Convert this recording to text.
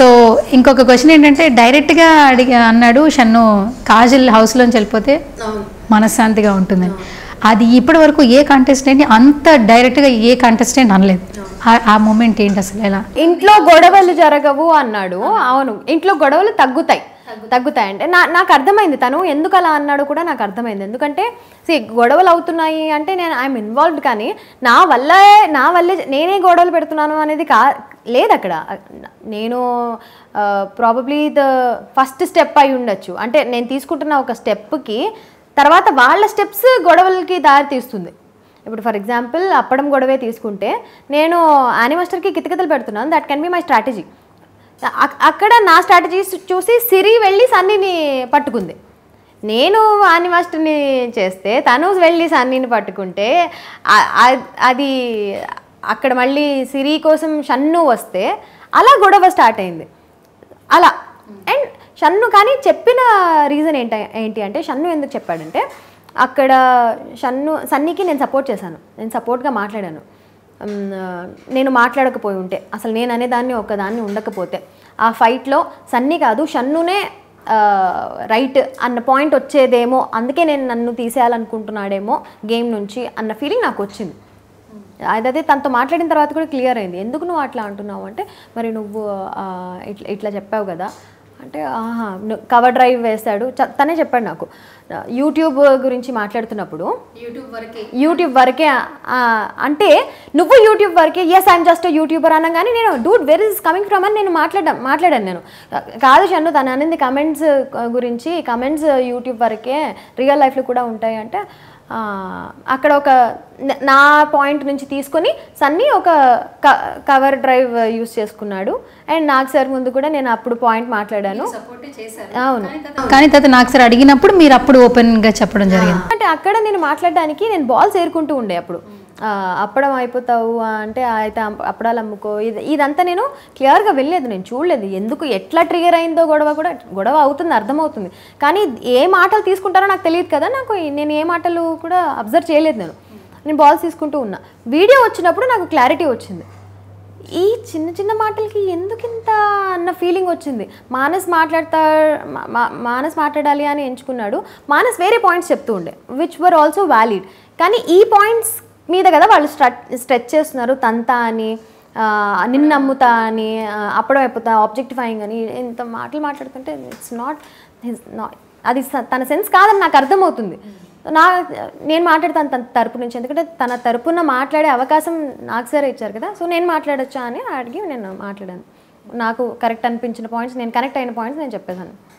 so ఇంకొక question ఏంటంటే డైరెక్ట్గా అడిగి అన్నాడు షన్ను కాజల్ హౌస్లోంచి వెళ్ళిపోతే మనశ్శాంతిగా ఉంటుందని అది ఇప్పటి వరకు ఏ కంటెస్టెంట్ అంత డైరెక్ట్గా ఏ కంటెస్టెంట్ అనలేదు ఆ- ఆ మూమెంట్ ఏంటి అసలు ఎలా ఇంట్లో గొడవలు జరగవు అన్నాడు అవును ఇంట్లో గొడవలు తగ్గుతాయి తగ్గుతాయి అంటే నా నాకు అర్థమైంది తను ఎందుకు అలా అన్నాడు కూడా నాకు అర్థమైంది ఎందుకంటే see గొడవలు అవుతున్నాయి అంటే నేను ఐఎమ్ ఇన్వాల్వ్డ్ కానీ నా వల్ల నా వల్లే నేనే గొడవలు పెడుతున్నాను అనేది కా లేదు అక్కడ నేను ప్రాబబ్లీ ద ఫస్ట్ స్టెప్ అయి ఉండొచ్చు అంటే నేను తీసుకుంటున్న ఒక స్టెప్కి తర్వాత వాళ్ళ స్టెప్స్ గొడవలకి దారి తీస్తుంది ఇప్పుడు ఫర్ ఎగ్జాంపుల్ అప్పడం గొడవే తీసుకుంటే నేను యానిమాస్టర్కి కితకితలు పెడుతున్నాను that can be my strategy అక్కడ నా స్ట్రాటజీస్ చూసి సిరి వెళ్ళి సన్నీని పట్టుకుంది నేను యానిమాస్టర్ని చేస్తే తను వెళ్ళి సన్నీని పట్టుకుంటే ఆ- ఆ- అది అక్కడ మళ్ళీ సిరి కోసం షన్ను వస్తే అలా గొడవ స్టార్ట్ అయింది అలా అండ్ షన్ను కానీ చెప్పిన రీజన్ ఏంటి ఏంటి అంటే షన్ను ఎందుకు చెప్పాడంటే అక్కడ షన్ను సన్నీకి నేను సపోర్ట్ చేశాను నేను సపోర్ట్గా మాట్లాడాను ఉమ్, నేను మాట్లాడకపోయి ఉంటే అసలు నేను అనేదాన్ని ఒకదాన్ని ఉండకపోతే ఆ ఫైట్లో సన్నీ కాదు షన్నునే రైట్ అన్న పాయింట్ వచ్చేదేమో అందుకే నేను నన్ను తీసేయాలనుకుంటున్నాడేమో గేమ్ నుంచి అన్న ఫీలింగ్ నాకు వచ్చింది అదైతే తనతో మాట్లాడిన తర్వాత కూడా క్లియర్ అయింది ఎందుకు నువ్వు అట్లా అంటున్నావు అంటే మరి నువ్వు ఆ, ఇట్లా ఇట్లా చెప్పావు కదా అంటే ఆహా కవర్ డ్రైవ్ వేస్తాడు చ- తనే చెప్పాడు నాకు యూట్యూబ్ గురించి మాట్లాడుతున్నప్పుడు యూట్యూబ్ వరకే ఆ, అంటే నువ్వు యూట్యూబ్ వరకే ఎస్ ఐఎమ్ జస్ట్ యూట్యూబర్ అనగానే నేను dude where is coming from అని నేను మాట్లాడా మాట్లాడాను నేను కాదు షన్ను తను అనేది కమెంట్స్ గురించి కమెంట్స్ యూట్యూబ్ వరకే రియల్ లైఫ్లో కూడా ఉంటాయి అంటే ఆ, అక్కడ ఒక న- నా పాయింట్ నుంచి తీసుకొని సన్నీ ఒక కవర్ డ్రైవ్ యూస్ చేసుకున్నాడు అండ్ నాకు సార్ ముందు కూడా నేను అప్పుడు పాయింట్ మాట్లాడాను అవును కానీ తర్వాత నాకు సార్ అడిగినప్పుడు మీరు అప్పుడు ఓపెన్గా చెప్పడం జరిగింది అంటే అక్కడ నేను మాట్లాడడానికి నేను బాల్స్ ఏరుకుంటూ ఉండే అప్పుడు ఆ, అప్పడం అయిపోతావు ఆ, అంటే అయితే అం- అప్పడాలు అమ్ముకో ఇది ఇదంతా నేను క్లియర్గా వెళ్ళలేదు నేను చూడలేదు ఎందుకు ఎట్లా ట్రిగర్ అయిందో గొడవ కూడా గొడవ అవుతుంది అర్థమవుతుంది కానీ ఏ మాటలు తీసుకుంటారో నాకు తెలియదు కదా నాకు ఈ- నేను ఏ మాటలు కూడా అబ్జర్వ్ చేయలేదు నేను నేను బాల్స్ తీసుకుంటూ ఉన్నా వీడియో వచ్చినప్పుడు నాకు క్లారిటీ వచ్చింది ఈ చిన్న చిన్న మాటలకి ఎందుకు ఇంత అన్న ఫీలింగ్ వచ్చింది మానస్ మాట్లాడతా మా- మా- మానస్ మాట్లాడాలి అని ఎంచుకున్నాడు మానస్ వేరే పాయింట్స్ చెప్తూ ఉండే విచ్ వర్ ఆల్సో వ్యాలిడ్ కానీ ఈ పాయింట్స్ మీద కదా వాళ్ళు స్ట్రచ్ స్ట్రెచ్ చేస్తున్నారు తంతా అని ఆ, నిన్ను నమ్ముతా అని ఆ, అప్పడం అయిపోతా ఆబ్జెక్టిఫైయింగ్ అని ఇంత మాటలు మాట్లాడుతుంటే ఇట్స్ నాట్ నాట్ అది స- తన సెన్స్ కాదని నాకు అర్థమవుతుంది నా నేను మాట్లాడతాను తన తరపు నుంచి ఎందుకంటే తన తరపున మాట్లాడే అవకాశం నాకు సరే ఇచ్చారు కదా సో నేను మాట్లాడొచ్చా అని అడిగి నేను మాట్లాడాను నాకు కరెక్ట్ అనిపించిన పాయింట్స్ నేను కనెక్ట్ అయిన పాయింట్స్ నేను చెప్పేశాను